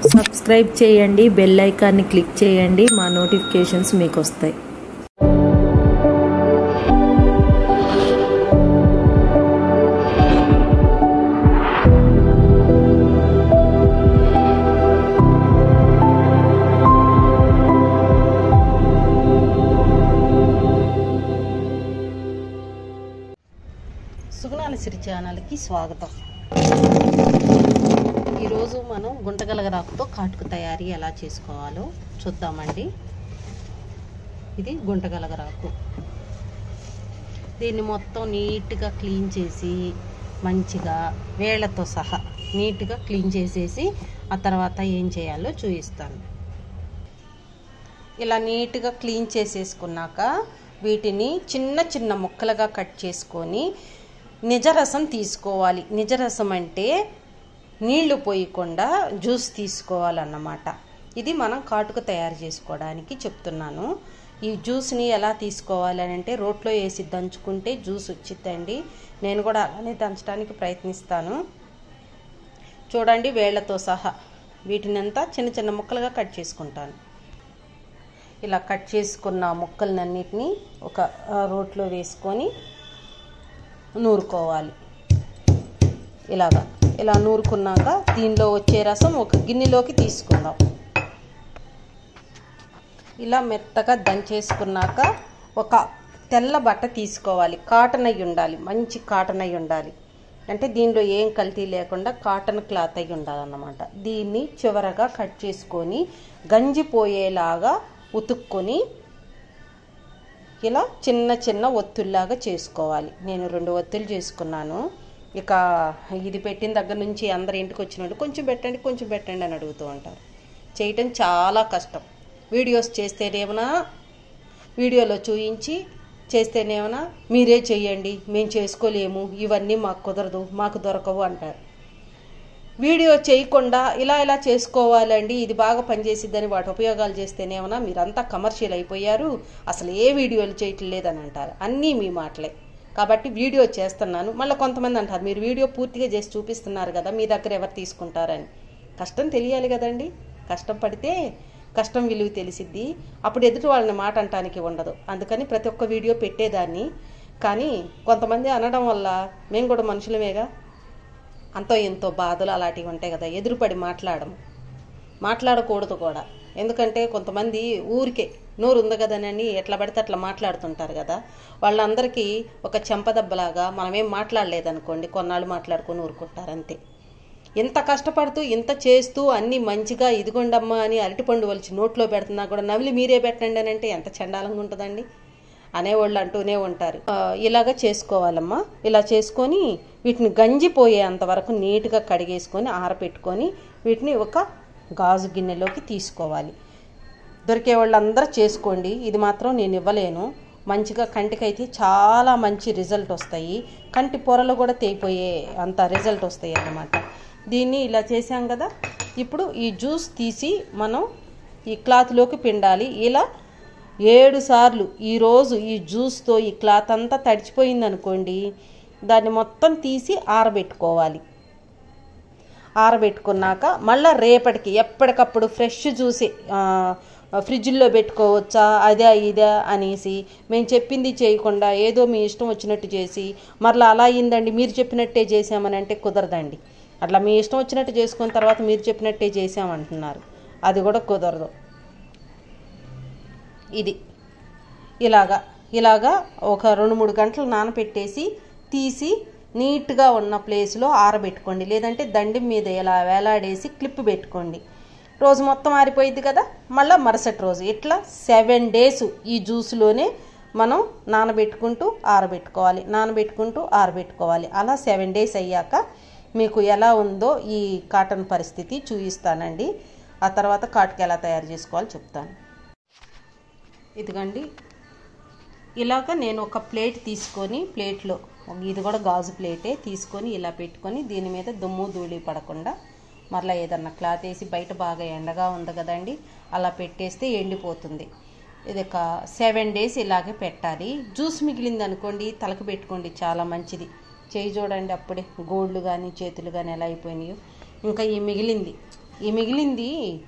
subscribe చేయండి bell ఐకాన్ని click చేయండి మా నోటిఫికేషన్స్ మీకు వస్తాయి సుగుణాల సిరి ఛానల్కి స్వాగతం ఈరోజు మనం గుంటగలగరాకుతో కాటుకు తయారీ ఎలా చేసుకోవాలో చూద్దామండి ఇది గుంటగలగరాకు దీన్ని మొత్తం నీట్గా క్లీన్ చేసి మంచిగా వేళ్లతో సహా నీట్గా క్లీన్ చేసేసి ఆ తర్వాత ఏం చేయాలో చూపిస్తాను ఇలా నీట్గా క్లీన్ చేసేసుకున్నాక వీటిని చిన్న చిన్న ముక్కలుగా కట్ చేసుకొని నిజరసం తీసుకోవాలి నిజరసం అంటే నీళ్లు పోయకుండా జ్యూస్ తీసుకోవాలన్నమాట ఇది మనం కాటుకు తయారు చేసుకోవడానికి చెప్తున్నాను ఈ జ్యూస్ని ఎలా తీసుకోవాలి అని అంటే రోట్లో వేసి దంచుకుంటే జ్యూస్ వచ్చిద్దండి నేను కూడా అలానే దంచడానికి ప్రయత్నిస్తాను చూడండి వేళ్లతో సహా వీటినంతా చిన్న చిన్న ముక్కలుగా కట్ చేసుకుంటాను ఇలా కట్ చేసుకున్న ముక్కలన్నిటిని ఒక రోట్లో వేసుకొని నూరుకోవాలి ఇలాగా ఇలా నూరుకున్నాక దీనిలో వచ్చే రసం ఒక గిన్నెలోకి తీసుకుందాం ఇలా మెత్తగా దంచేసుకున్నాక ఒక తెల్ల బట్ట తీసుకోవాలి కాటన్ అయి ఉండాలి మంచి కాటన్ అయి ఉండాలి అంటే దీనిలో ఏం కల్తీ లేకుండా కాటన్ క్లాత్ అయి ఉండాలన్నమాట దీన్ని చివరగా కట్ చేసుకొని గంజిపోయేలాగా ఉతుక్కొని ఇలా చిన్న చిన్న ఒత్తుల్లాగా చేసుకోవాలి నేను రెండు ఒత్తులు చేసుకున్నాను ఇక ఇది పెట్టిన దగ్గర నుంచి అందరి ఇంటికి వచ్చినట్టు కొంచెం పెట్టండి కొంచెం పెట్టండి అని అడుగుతూ ఉంటారు చేయటం చాలా కష్టం వీడియోస్ చేస్తేనేమన్నా వీడియోలో చూయించి చేస్తేనేమన్నా మీరే చెయ్యండి మేము చేసుకోలేము ఇవన్నీ మాకు కుదరదు మాకు దొరకవు అంటారు వీడియో చేయకుండా ఇలా ఇలా చేసుకోవాలండి ఇది బాగా పనిచేసిద్దని వాటి ఉపయోగాలు చేస్తేనేమన్నా మీరంతా కమర్షియల్ అయిపోయారు అసలు ఏ వీడియోలు చేయటం లేదని అంటారు అన్నీ మీ మాటలే కాబట్టి వీడియో చేస్తున్నాను మళ్ళీ కొంతమంది అంటారు మీరు వీడియో పూర్తిగా చేసి చూపిస్తున్నారు కదా మీ దగ్గర ఎవరు తీసుకుంటారని కష్టం తెలియాలి కదండి కష్టం పడితే కష్టం విలువ తెలిసిద్ది అప్పుడు ఎదుటి వాళ్ళని మాట అంటానికి ఉండదు అందుకని ప్రతి ఒక్క వీడియో పెట్టేదాన్ని కానీ కొంతమంది అనడం వల్ల మేము కూడా మనుషులమేగా అంతో ఎంతో బాధలు అలాంటివి ఉంటాయి కదా ఎదురుపడి మాట్లాడము మాట్లాడకూడదు కూడా ఎందుకంటే కొంతమంది ఊరికే నోరు ఉంది కదనని ఎట్లా పడితే అట్లా మాట్లాడుతుంటారు కదా వాళ్ళందరికీ ఒక చెంపదెబ్బలాగా మనమేం మాట్లాడలేదనుకోండి కొన్నాళ్ళు మాట్లాడుకొని ఊరుకుంటారు అంతే ఇంత కష్టపడుతూ ఇంత చేస్తూ అన్నీ మంచిగా ఇదిగోండమ్మా అని అరటిపండు వలిచి నోట్లో పెడుతున్నా కూడా నవిలి మీరే పెట్టండి అని అంటే ఎంత చండాలంగా ఉంటుందండి అనేవాళ్ళు అంటూనే ఉంటారు ఇలాగ చేసుకోవాలమ్మా ఇలా చేసుకొని వీటిని గంజిపోయేంత వరకు నీట్గా కడిగేసుకొని ఆరపెట్టుకొని వీటిని ఒక గాజు గిన్నెలోకి తీసుకోవాలి దొరికే వాళ్ళందరూ చేసుకోండి ఇది మాత్రం నేను ఇవ్వలేను మంచిగా కంటికైతే చాలా మంచి రిజల్ట్ వస్తాయి కంటి పొరలు కూడా తెగిపోయే అంత రిజల్ట్ వస్తాయి అన్నమాట దీన్ని ఇలా చేసాం కదా ఇప్పుడు ఈ జ్యూస్ తీసి మనం ఈ క్లాత్లోకి పిండాలి ఇలా ఏడు సార్లు ఈరోజు ఈ జ్యూస్తో ఈ క్లాత్ అంతా తడిచిపోయింది అనుకోండి దాన్ని మొత్తం తీసి ఆరబెట్టుకోవాలి ఆరబెట్టుకున్నాక మళ్ళీ రేపటికి ఎప్పటికప్పుడు ఫ్రెష్ జ్యూసే ఫ్రిడ్జ్లో పెట్టుకోవచ్చా అదే ఇదే అనేసి మేము చెప్పింది చేయకుండా ఏదో మీ ఇష్టం వచ్చినట్టు చేసి మరలా అలా అయిందండి మీరు చెప్పినట్టే చేసామని అంటే కుదరదండి అట్లా మీ ఇష్టం వచ్చినట్టు చేసుకున్న తర్వాత మీరు చెప్పినట్టే చేసామంటున్నారు అది కూడా కుదరదు ఇది ఇలాగా ఇలాగా ఒక రెండు మూడు గంటలు నానపెట్టేసి తీసి నీట్గా ఉన్న ప్లేస్లో ఆరబెట్టుకోండి లేదంటే దండి మీద ఇలా వేలాడేసి క్లిప్ పెట్టుకోండి రోజు మొత్తం ఆరిపోయింది కదా మళ్ళీ మరుసటి రోజు ఇట్లా సెవెన్ డేస్ ఈ జ్యూస్లోనే మనం నానబెట్టుకుంటూ ఆరబెట్టుకోవాలి నానబెట్టుకుంటూ ఆరబెట్టుకోవాలి అలా సెవెన్ డేస్ అయ్యాక మీకు ఎలా ఉందో ఈ కాటన్ పరిస్థితి చూపిస్తానండి ఆ తర్వాత కాటుకు ఎలా తయారు చేసుకోవాలో చెప్తాను ఇదిగండి ఇలాగ నేను ఒక ప్లేట్ తీసుకొని ప్లేట్లో ఇది కూడా గాజు ప్లేటే తీసుకొని ఇలా పెట్టుకొని దీని మీద దుమ్ము ధూళి పడకుండా మరలా ఏదన్నా క్లాత్ వేసి బయట బాగా ఎండగా ఉంది కదండి అలా పెట్టేస్తే ఎండిపోతుంది ఇది ఒక సెవెన్ డేస్ ఇలాగే పెట్టాలి జ్యూస్ మిగిలింది అనుకోండి తలకు పెట్టుకోండి చాలా మంచిది చేయి చూడండి అప్పుడే గోళ్ళు కానీ చేతులు కానీ ఎలా అయిపోయినాయో ఇంకా ఈ మిగిలింది ఈ మిగిలింది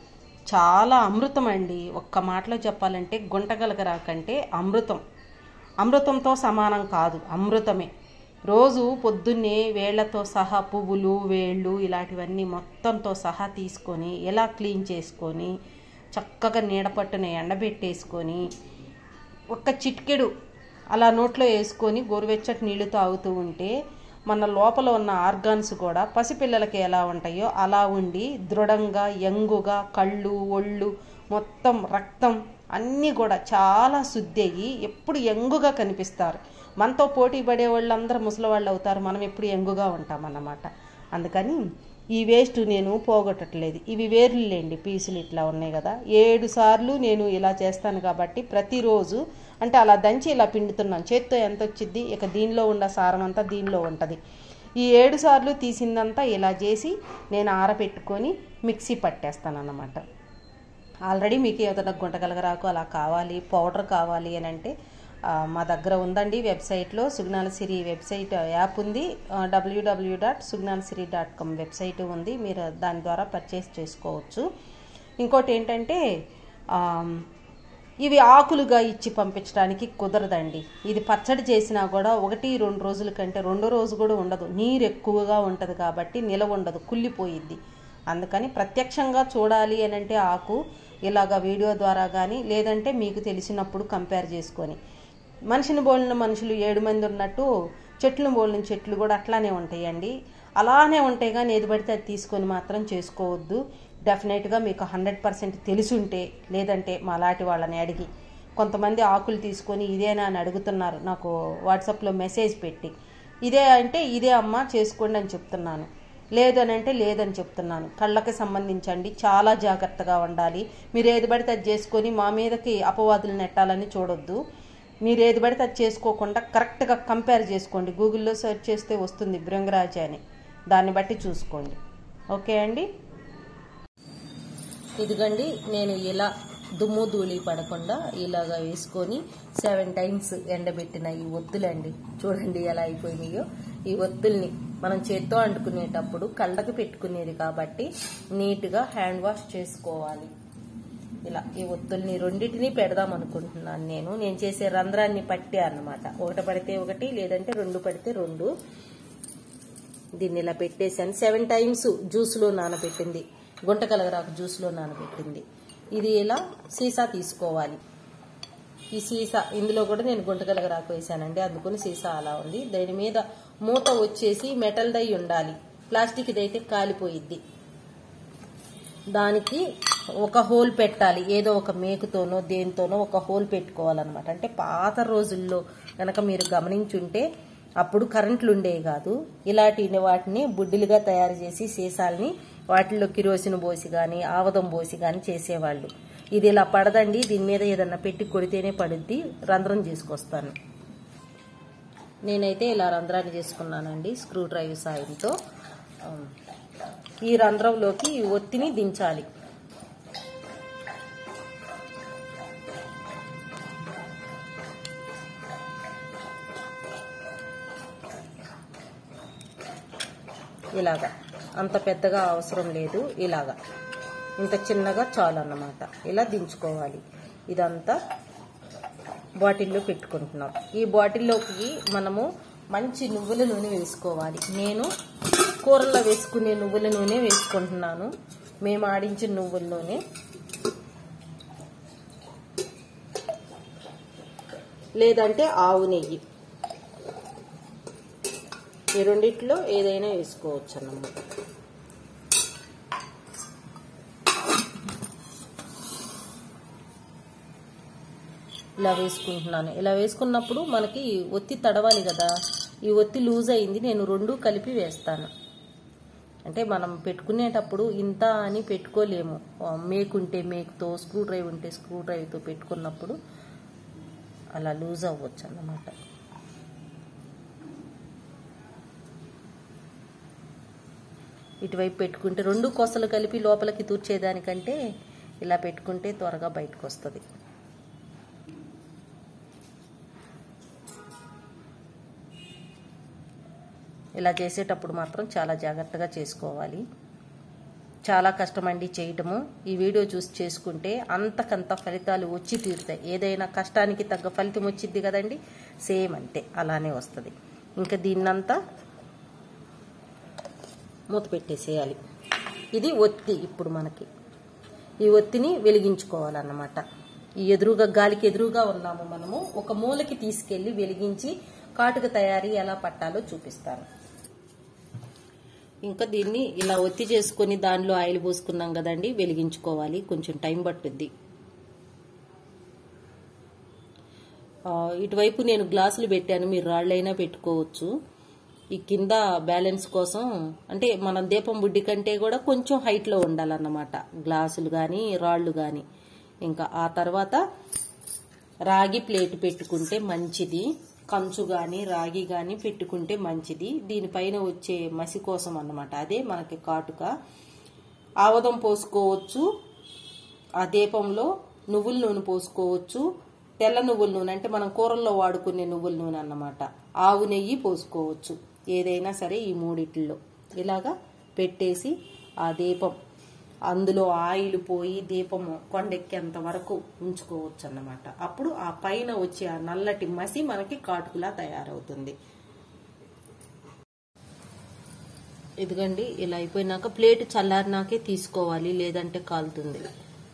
చాలా అమృతం అండి ఒక్క మాటలో చెప్పాలంటే గుంటగలగరాకంటే అమృతం అమృతంతో సమానం కాదు అమృతమే రోజు పొద్దున్నే వేళ్లతో సహా పువ్వులు వేళ్ళు ఇలాంటివన్నీ మొత్తంతో సహా తీసుకొని ఎలా క్లీన్ చేసుకొని చక్కగా నీడపట్టున ఎండబెట్టేసుకొని ఒక్క చిటికెడు అలా నోట్లో వేసుకొని గోరువెచ్చటి నీళ్లు తాగుతూ ఉంటే మన లోపల ఉన్న ఆర్గాన్స్ కూడా పసిపిల్లలకి ఎలా ఉంటాయో అలా ఉండి దృఢంగా యంగుగా కళ్ళు ఒళ్ళు మొత్తం రక్తం అన్నీ కూడా చాలా శుద్ధి అయ్యి ఎప్పుడు యంగుగా కనిపిస్తారు మనతో పోటీ పడే వాళ్ళందరూ ముసలి వాళ్ళు అవుతారు మనం ఎప్పుడు యంగుగా ఉంటామన్నమాట అందుకని ఈ వేస్ట్ నేను పోగొట్టట్లేదు ఇవి వేర్లులేండి పీసులు ఇట్లా ఉన్నాయి కదా ఏడు సార్లు నేను ఇలా చేస్తాను కాబట్టి ప్రతిరోజు అంటే అలా దంచి ఇలా పిండుతున్నాను చేత్తో ఎంత వచ్చింది ఇక దీనిలో ఉన్న సారం అంతా దీనిలో ఉంటుంది ఈ ఏడు సార్లు తీసిందంతా ఇలా చేసి నేను ఆరబెట్టుకొని మిక్సీ పట్టేస్తాను అన్నమాట ఆల్రెడీ మీకు ఏదైనా గుంటగలగరాకు అలా కావాలి పౌడర్ కావాలి అని అంటే ఆ, మా దగ్గర ఉందండి వెబ్సైట్లో సుగ్నాల సిరి వెబ్సైట్ యాప్ ఉంది W W dot Sugnala Siri dot com website ఉంది మీరు దాని ద్వారా పర్చేస్ చేసుకోవచ్చు ఇంకోటి ఏంటంటే ఆ, ఇవి ఆకులుగా ఇచ్చి పంపించడానికి కుదరదండి ఇది పచ్చడి చేసినా కూడా ఒకటి రెండు రోజుల కంటే రెండో రోజు కూడా ఉండదు నీరు ఎక్కువగా ఉంటుంది కాబట్టి నిలవ ఉండదు కుళ్ళిపోయిద్ది అందుకని ప్రత్యక్షంగా చూడాలి అని అంటే ఆకు ఇలాగ వీడియో ద్వారా కానీ లేదంటే మీకు తెలిసినప్పుడు కంపేర్ చేసుకొని మనిషిని బోలిన మనుషులు ఏడు మంది ఉన్నట్టు చెట్లను బోలిన చెట్లు కూడా అట్లానే ఉంటాయండి అలానే ఉంటాయి కానీ ఏది పడితే అది తీసుకొని మాత్రం చేసుకోవద్దు డెఫినెట్గా మీకు హండ్రెడ్ పర్సెంట్ తెలిసుంటే లేదంటే మా లాంటి వాళ్ళని అడిగి కొంతమంది ఆకులు తీసుకొని ఇదేనా అని అడుగుతున్నారు నాకు వాట్సాప్లో మెసేజ్ పెట్టి ఇదే అంటే ఇదే అమ్మ చేసుకోండి అని చెప్తున్నాను లేదు అని అంటే లేదని చెప్తున్నాను కళ్ళకి సంబంధించండి చాలా జాగ్రత్తగా ఉండాలి మీరు ఏది పడితే అది చేసుకొని మా మీదకి అపవాదులు నెట్టాలని చూడొద్దు మీరు ఏది పడితే అది చేసుకోకుండా కరెక్ట్గా కంపేర్ చేసుకోండి గూగుల్లో సెర్చ్ చేస్తే వస్తుంది భృంగరాజ అని దాన్ని బట్టి చూసుకోండి ఓకే అండి ఇదిగండి నేను ఇలా దుమ్ము ధూళి పడకుండా ఇలాగా వేసుకొని సెవెన్ టైమ్స్ ఎండబెట్టిన ఈ ఒత్తులండి చూడండి ఎలా అయిపోయినాయో ఈ ఒత్తుల్ని మనం చేత్తో అంటుకునేటప్పుడు కళ్ళకి పెట్టుకునేది కాబట్టి నీట్గా హ్యాండ్ వాష్ చేసుకోవాలి ఇలా ఈ ఒత్తుల్ని రెండింటిని పెడదాం అనుకుంటున్నాను నేను నేను చేసే రంధ్రాన్ని పట్టే అన్నమాట ఒకటి పడితే ఒకటి లేదంటే రెండు పడితే రెండు దీన్ని ఇలా పెట్టేశాను సెవెన్ టైమ్స్ జ్యూస్లో నానబెట్టింది గుంట కలగరాకు జ్యూస్లో నానబెట్టింది ఇది ఇలా సీసా తీసుకోవాలి ఈ సీసా ఇందులో కూడా నేను గుంట కలగరాకు వేసానండి అందుకని సీసా అలా ఉంది దాని మీద మూత వచ్చేసి మెటల్ దై ఉండాలి ప్లాస్టిక్ అయితే కాలిపోయిద్ది దానికి ఒక హోల్ పెట్టాలి ఏదో ఒక మేకుతోనో దేనితోనో ఒక హోల్ పెట్టుకోవాలన్నమాట అంటే పాత రోజుల్లో కనుక మీరు గమనించుంటే అప్పుడు కరెంట్లు ఉండేవి కాదు ఇలాంటి వాటిని బుడ్డిలుగా తయారు చేసి సీసాలని వాటిల్లో కిరోసిన్ పోసి కానీ ఆవదం పోసి కానీ చేసేవాళ్ళు ఇది ఇలా పడదండి దీని మీద ఏదన్నా పెట్టి కొడితేనే పడుద్ది రంధ్రం చేసుకొస్తాను నేనైతే ఇలా రంధ్రాన్ని చేసుకున్నానండి స్క్రూ డ్రైవ్ సాయంతో ఆ, ఈ రంధ్రంలోకి ఈ ఒత్తిని దించాలి ఇలాగా అంత పెద్దగా అవసరం లేదు ఇలాగా ఇంత చిన్నగా చాలు అన్నమాట ఇలా దించుకోవాలి ఇదంతా బాటిల్లో పెట్టుకుంటున్నాం ఈ బాటిల్లోకి మనము మంచి నువ్వుల నూనె వేసుకోవాలి నేను కూరల్లో వేసుకునే నువ్వుల నూనె వేసుకుంటున్నాను మేము ఆడించిన నువ్వుల నూనె లేదంటే ఆవు నెయ్యి ఈ రెండిట్లో ఏదైనా వేసుకోవచ్చు అన్నమాట ఇలా వేసుకుంటున్నాను ఇలా వేసుకున్నప్పుడు మనకి ఒత్తి తడవాలి కదా ఈ ఒత్తి లూజ్ అయింది నేను రెండు కలిపి వేస్తాను అంటే మనం పెట్టుకునేటప్పుడు ఇంత అని పెట్టుకోలేము ఆ, మేకు ఉంటే మేకుతో స్క్రూ డ్రైవ్ ఉంటే స్క్రూ డ్రైవ్తో పెట్టుకున్నప్పుడు అలా లూజ్ అవ్వచ్చు అన్నమాట ఇటువైపు పెట్టుకుంటే రెండు కొసలు కలిపి లోపలికి తూర్చేదానికంటే ఇలా పెట్టుకుంటే త్వరగా బయటకు వస్తుంది ఇలా చేసేటప్పుడు మాత్రం చాలా జాగ్రత్తగా చేసుకోవాలి చాలా కష్టమండి చేయటము ఈ వీడియో చూసి చేసుకుంటే అంతకంత ఫలితాలు వచ్చి తీరుతాయి ఏదైనా కష్టానికి తగ్గ ఫలితం వచ్చింది కదండి సేమ్ అంతే అలానే వస్తుంది ఇంకా దీన్నంతా మూత పెట్టేసేయాలి ఇది ఒత్తి ఇప్పుడు మనకి ఈ ఒత్తిని వెలిగించుకోవాలన్నమాట ఈ ఎదురుగా గాలికి ఎదురుగా ఉన్నాము మనము ఒక మూలకి తీసుకెళ్లి వెలిగించి కాటుక తయారీ ఎలా పట్టాలో చూపిస్తాను ఇంకా దీన్ని ఇలా ఒత్తి చేసుకొని దానిలో ఆయిల్ పోసుకున్నాం కదండి వెలిగించుకోవాలి కొంచెం టైం పట్టుద్ది ఆ, ఇటువైపు నేను గ్లాసులు పెట్టాను మీరు రాళ్ళైనా పెట్టుకోవచ్చు ఈ కింద బ్యాలెన్స్ కోసం అంటే మనం దీపం బుడ్డి కంటే కూడా కొంచెం హైట్లో ఉండాలన్నమాట గ్లాసులు కానీ రాళ్ళు కానీ ఇంకా ఆ తర్వాత రాగి ప్లేట్ పెట్టుకుంటే మంచిది కంచు కానీ రాగి కానీ పెట్టుకుంటే మంచిది దీనిపైన వచ్చే మసి కోసం అన్నమాట అదే మనకి కాటుక ఆవదం పోసుకోవచ్చు ఆ దీపంలో నువ్వుల నూనె పోసుకోవచ్చు తెల్ల నువ్వుల నూనె అంటే మనం కూరల్లో వాడుకునే నువ్వుల నూనె అన్నమాట ఆవు నెయ్యి పోసుకోవచ్చు ఏదైనా సరే ఈ మూడిట్లో ఇలాగా పెట్టేసి ఆ దీపం అందులో ఆయిల్ పోయి దీపం కొండెక్కేంత వరకు ఉంచుకోవచ్చు అన్నమాట అప్పుడు ఆ పైన వచ్చే ఆ నల్లటి మసి మనకి కాటుకులా తయారవుతుంది ఇదిగండి ఇలా అయిపోయినాక ప్లేట్ చల్లారినాకే తీసుకోవాలి లేదంటే కాలుతుంది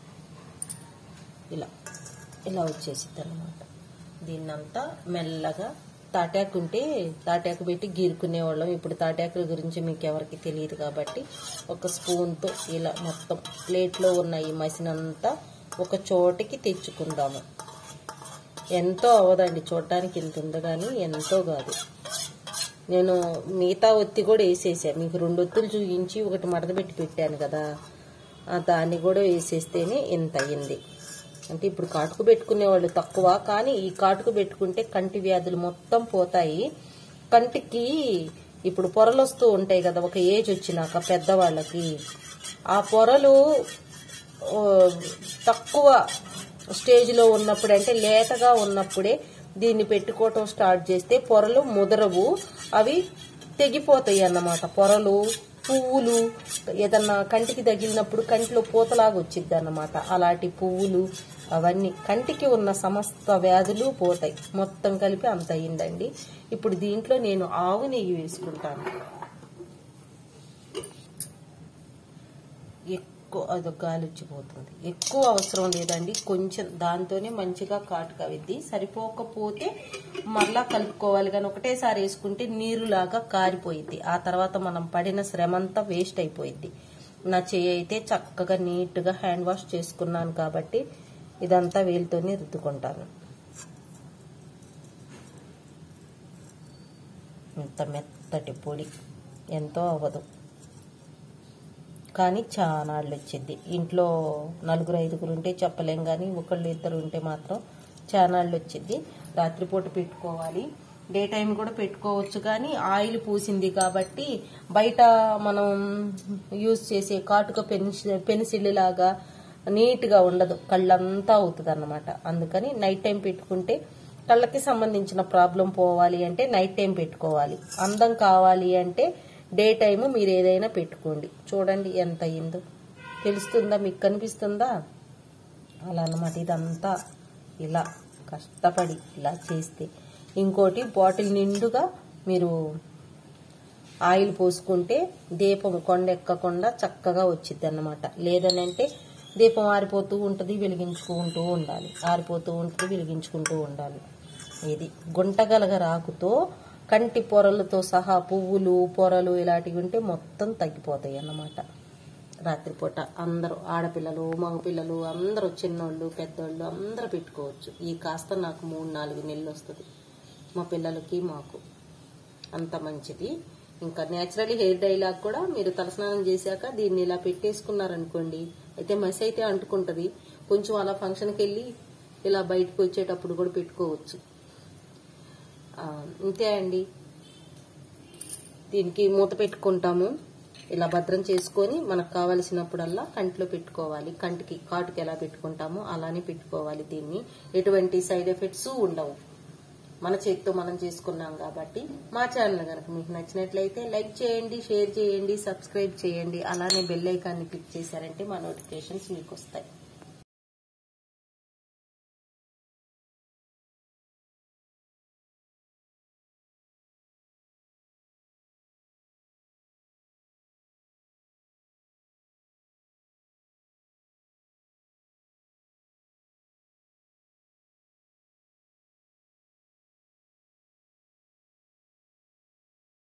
ఇలా ఇలా వచ్చేసిద్ది అనమాట దీన్నంతా మెల్లగా తాటాకు ఉంటే తాటాకు పెట్టి గీరుకునే వాళ్ళం ఇప్పుడు తాటాకుల గురించి మీకు ఎవరికి తెలియదు కాబట్టి ఒక స్పూన్తో ఇలా మొత్తం ప్లేట్లో ఉన్న ఈ మసినంతా ఒక చోటికి తెచ్చుకుందాము ఎంతో అవ్వదండి చూడటానికి ఇంత ఉంది కానీ ఎంతో కాదు నేను మిగతా ఒత్తి కూడా వేసేసాను మీకు రెండు ఒత్తులు చూపించి ఒకటి మడత పెట్టి పెట్టాను కదా ఆ దాన్ని కూడా వేసేస్తేనే ఇంత అయ్యింది అంటే ఇప్పుడు కాటుకు పెట్టుకునే వాళ్ళు తక్కువ కానీ ఈ కాటుకు పెట్టుకుంటే కంటి వ్యాధులు మొత్తం పోతాయి కంటికి ఇప్పుడు పొరలు వస్తూ ఉంటాయి కదా ఒక ఏజ్ వచ్చినాక పెద్దవాళ్ళకి ఆ పొరలు ఓ, తక్కువ స్టేజ్లో ఉన్నప్పుడు అంటే లేతగా ఉన్నప్పుడే దీన్ని పెట్టుకోవటం స్టార్ట్ చేస్తే పొరలు ముదరవు అవి తెగిపోతాయి అన్నమాట పొరలు పువ్వులు ఏదన్నా కంటికి తగిలినప్పుడు కంటిలో పూతలాగా వచ్చిద్ది అన్నమాట అలాంటి పువ్వులు అవన్నీ కంటికి ఉన్న సమస్త వ్యాధులు పోతాయి మొత్తం కలిపి అంత అయిందండి ఇప్పుడు దీంట్లో నేను ఆవు నెయ్యి వేసుకుంటాను ఎక్కువ అది గాలి వచ్చిపోతుంది ఎక్కువ అవసరం లేదండి కొంచెం దాంతోనే మంచిగా కాటుక విద్ది సరిపోకపోతే మరలా కలుపుకోవాలి కానీ ఒకటేసారి వేసుకుంటే నీరులాగా కారిపోయిద్ది ఆ తర్వాత మనం పడిన శ్రమ అంతా వేస్ట్ అయిపోయిద్ది నా చెయ్యి అయితే చక్కగా నీట్గా హ్యాండ్ వాష్ చేసుకున్నాను కాబట్టి ఇదంతా వేలుతోనే రుద్దుకుంటాను ఇంత మెత్తటి పొడి ఎంతో అవ్వదు కానీ చాలా వచ్చింది ఇంట్లో నలుగురు ఐదుగురు ఉంటే చెప్పలేం కానీ ఒకళ్ళు ఇద్దరు ఉంటే మాత్రం చాలా వచ్చింది రాత్రిపూట పెట్టుకోవాలి డే టైం కూడా పెట్టుకోవచ్చు కానీ ఆయిల్ పూసింది కాబట్టి బయట మనం యూజ్ చేసే కాటుక పెన్సి పెన్సిల్ లాగా నీట్గా ఉండదు కళ్ళంతా అవుతుంది అన్నమాట అందుకని నైట్ టైం పెట్టుకుంటే కళ్ళకి సంబంధించిన ప్రాబ్లం పోవాలి అంటే నైట్ టైం పెట్టుకోవాలి అందం కావాలి అంటే డే టైము మీరు ఏదైనా పెట్టుకోండి చూడండి ఎంత అయిందో తెలుస్తుందా మీకు కనిపిస్తుందా అలా అన్నమాట ఇదంతా ఇలా కష్టపడి ఇలా చేస్తే ఇంకోటి బాటిల్ నిండుగా మీరు ఆయిల్ పోసుకుంటే దీపం కొండెక్కకుండా చక్కగా వచ్చింది అన్నమాట లేదనంటే దీపం ఆరిపోతూ ఉంటుంది వెలిగించుకుంటూ ఉండాలి ఆరిపోతూ ఉంటుంది వెలిగించుకుంటూ ఉండాలి ఇది గుంటగలగ రాకుతో కంటి పొరలతో సహా పువ్వులు పొరలు ఇలాంటివి ఉంటే మొత్తం తగ్గిపోతాయి అన్నమాట రాత్రిపూట అందరూ ఆడపిల్లలు మగపిల్లలు అందరూ చిన్నోళ్ళు పెద్దోళ్ళు అందరూ పెట్టుకోవచ్చు ఈ కాస్త నాకు మూడు నాలుగు నెలలు వస్తుంది మా పిల్లలకి మాకు అంత మంచిది ఇంకా నేచురల్ హెయిర్ డైలాగ్ కూడా మీరు తలస్నానం చేశాక దీన్ని ఇలా పెట్టేసుకున్నారనుకోండి అయితే మసి అయితే అంటుకుంటది కొంచెం అలా ఫంక్షన్కి వెళ్ళి ఇలా బయటకు వచ్చేటప్పుడు కూడా పెట్టుకోవచ్చు ఆ, ఇంతే అండి దీనికి మూత పెట్టుకుంటాము ఇలా భద్రం చేసుకొని మనకు కావలసినప్పుడల్లా కంటిలో పెట్టుకోవాలి కంటికి కాటుకి ఎలా పెట్టుకుంటామో అలానే పెట్టుకోవాలి దీన్ని ఎటువంటి సైడ్ ఎఫెక్ట్స్ ఉండవు మన చేతితో మనం చేసుకున్నాం కాబట్టి మా ఛానల్ కనుక మీకు నచ్చినట్లయితే లైక్ చేయండి షేర్ చేయండి సబ్స్క్రైబ్ చేయండి అలానే బెల్ ఐకాన్ని క్లిక్ చేశారంటే మా నోటిఫికేషన్స్ మీకు వస్తాయి